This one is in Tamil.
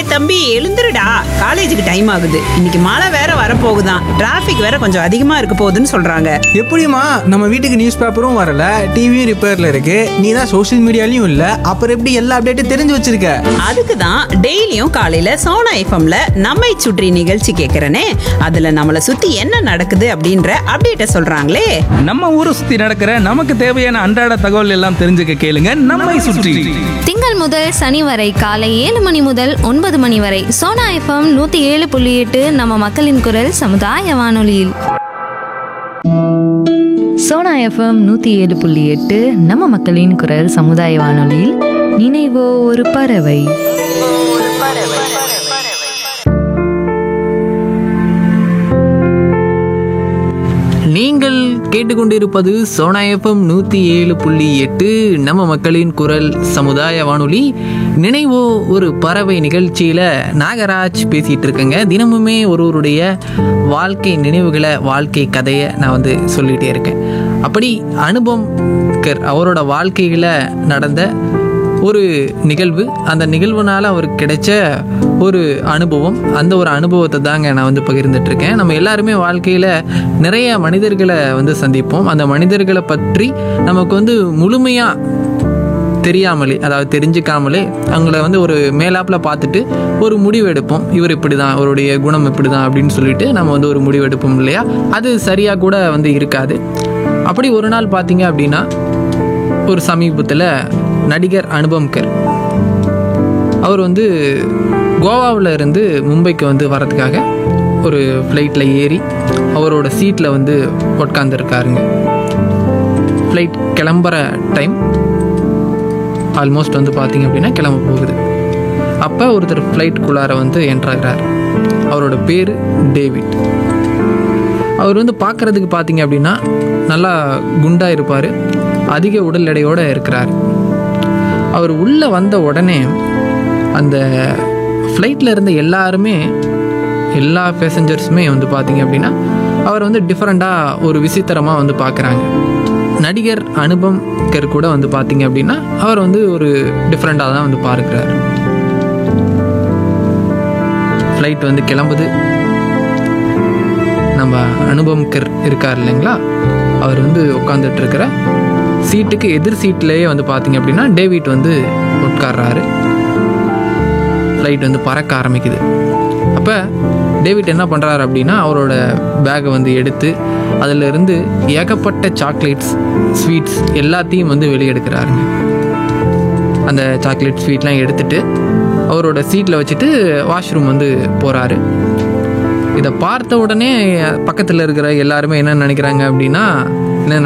டேய் தம்பி எழுந்துருடா காலேஜுக்கு டைம் ஆகுது இன்னைக்கு மழை வேற வரப்போகுதான் டிராஃபிக் வேற கொஞ்சம் அதிகமா இருக்க போகுதுன்னு சொல்றாங்க எப்படிம்மா நம்ம வீட்டுக்கு நியூஸ் பேப்பரும் வரல டிவியும் ரிப்பேர்ல இருக்கு நீ தான் சோஷியல் மீடியாலையும் இல்ல அப்புறம் எப்படி எல்லா அப்டேட்டும் தெரிஞ்சு வச்சிருக்க அதுக்கு தான் டெய்லியும் காலையில சோனா எஃப்எம்ல நம்மை சுற்றி நிகழ்ச்சி கேட்கறனே அதுல நம்மள சுத்தி என்ன நடக்குது அப்படின்ற அப்டேட்ட சொல்றாங்களே நம்ம ஊரை சுத்தி நடக்கிற நமக்கு தேவையான அன்றாட தகவல் எல்லாம் தெரிஞ்சுக்க கேளுங்க நம்மை சுற்றி திங்கள் முதல் சனி வரை காலை ஏழு மணி முதல் ஒன்பது மணி வரை சோனா எஃப்எம் நூத்தி ஏழு புள்ளி எட்டு நம்ம மக்களின் குரல் சமுதாய வானொலியில் சோனா எஃப்எம் நூற்றி ஏழு புள்ளி எட்டு நம்ம மக்களின் குரல் சமுதாய வானொலியில் நினைவோ ஒரு பறவை நீங்கள் கேட்டுக்கொண்டிருப்பது சோனா எஃப்எம் நூற்றி ஏழு புள்ளி எட்டு நம்ம மக்களின் குரல் சமுதாய வானொலி நினைவோ ஒரு பறவை நிகழ்ச்சியில் நாகராஜ் பேசிகிட்டு இருக்கேங்க தினமுமே ஒருவருடைய வாழ்க்கை நினைவுகளை வாழ்க்கை கதையை நான் வந்து சொல்லிகிட்டே இருக்கேன் அப்படி அனுபவம் கர் அவரோட வாழ்க்கையில் நடந்த ஒரு நிகழ்வு அந்த நிகழ்வுனால அவருக்கு கிடைச்ச ஒரு அனுபவம் அந்த ஒரு அனுபவத்தை தாங்க நான் வந்து பகிர்ந்துட்டு இருக்கேன் நம்ம எல்லாருமே வாழ்க்கையில் நிறைய மனிதர்களை வந்து சந்திப்போம் அந்த மனிதர்களை பற்றி நமக்கு வந்து முழுமையாக தெரியாமலே அதாவது தெரிஞ்சுக்காமலே அவங்கள வந்து ஒரு மேலாப்பில் பார்த்துட்டு ஒரு முடிவு எடுப்போம் இவர் இப்படி தான் அவருடைய குணம் இப்படி தான் அப்படின்னு சொல்லிட்டு நம்ம வந்து ஒரு முடிவு எடுப்போம் இல்லையா அது சரியாக கூட வந்து இருக்காது அப்படி ஒரு நாள் பார்த்தீங்க அப்படின்னா ஒரு சமீபத்தில் நடிகர் அனுபம் கர் அவர் வந்து கோவாவில் இருந்து மும்பைக்கு வந்து வரதுக்காக ஒரு ஃப்ளைட்டில் ஏறி அவரோட சீட்டில் வந்து உட்காந்துருக்காருங்க ஃப்ளைட் கிளம்புற டைம் ஆல்மோஸ்ட் வந்து பார்த்தீங்க அப்படின்னா கிளம்ப போகுது அப்போ ஒருத்தர் ஃப்ளைட்டுக்குள்ளார வந்து என்ட்ராகிறார் அவரோட பேர் டேவிட் அவர் வந்து பார்க்குறதுக்கு பார்த்தீங்க அப்படின்னா நல்லா குண்டாக இருப்பார் அதிக உடல் எடையோடு இருக்கிறார் அவர் உள்ளே வந்த உடனே அந்த ஃப்ளைட்டில் இருந்த எல்லாருமே எல்லா பேசஞ்சர்ஸுமே வந்து பார்த்தீங்க அப்படின்னா அவர் வந்து டிஃப்ரெண்ட்டாக ஒரு விசித்திரமாக வந்து பார்க்குறாங்க நடிகர் அனுபம் கர் கூட வந்து பார்த்தீங்க அப்படின்னா அவர் வந்து ஒரு டிஃப்ரெண்ட்டாக தான் வந்து பார்க்குறாரு ஃப்ளைட் வந்து கிளம்புது நம்ம அனுபம் கர் இருக்கார் இல்லைங்களா அவர் வந்து உட்காந்துட்டு இருக்கிற சீட்டுக்கு எதிர் சீட்லேயே வந்து பார்த்தீங்க அப்படின்னா டேவிட் வந்து உட்கார்றாரு ஃப்ளைட் வந்து பறக்க ஆரம்பிக்குது அப்போ டேவிட் என்ன பண்ணுறாரு அப்படின்னா அவரோட பேக்கை வந்து எடுத்து அதில் இருந்து ஏகப்பட்ட சாக்லேட்ஸ் ஸ்வீட்ஸ் எல்லாத்தையும் வந்து வெளியே எடுக்கிறாருங்க அந்த சாக்லேட் ஸ்வீட்லாம் எடுத்துட்டு அவரோட சீட்டில் வச்சுட்டு வாஷ்ரூம் வந்து போகிறாரு இதை பார்த்த உடனே பக்கத்தில் இருக்கிற எல்லாருமே என்ன நினைக்கிறாங்க அப்படின்னா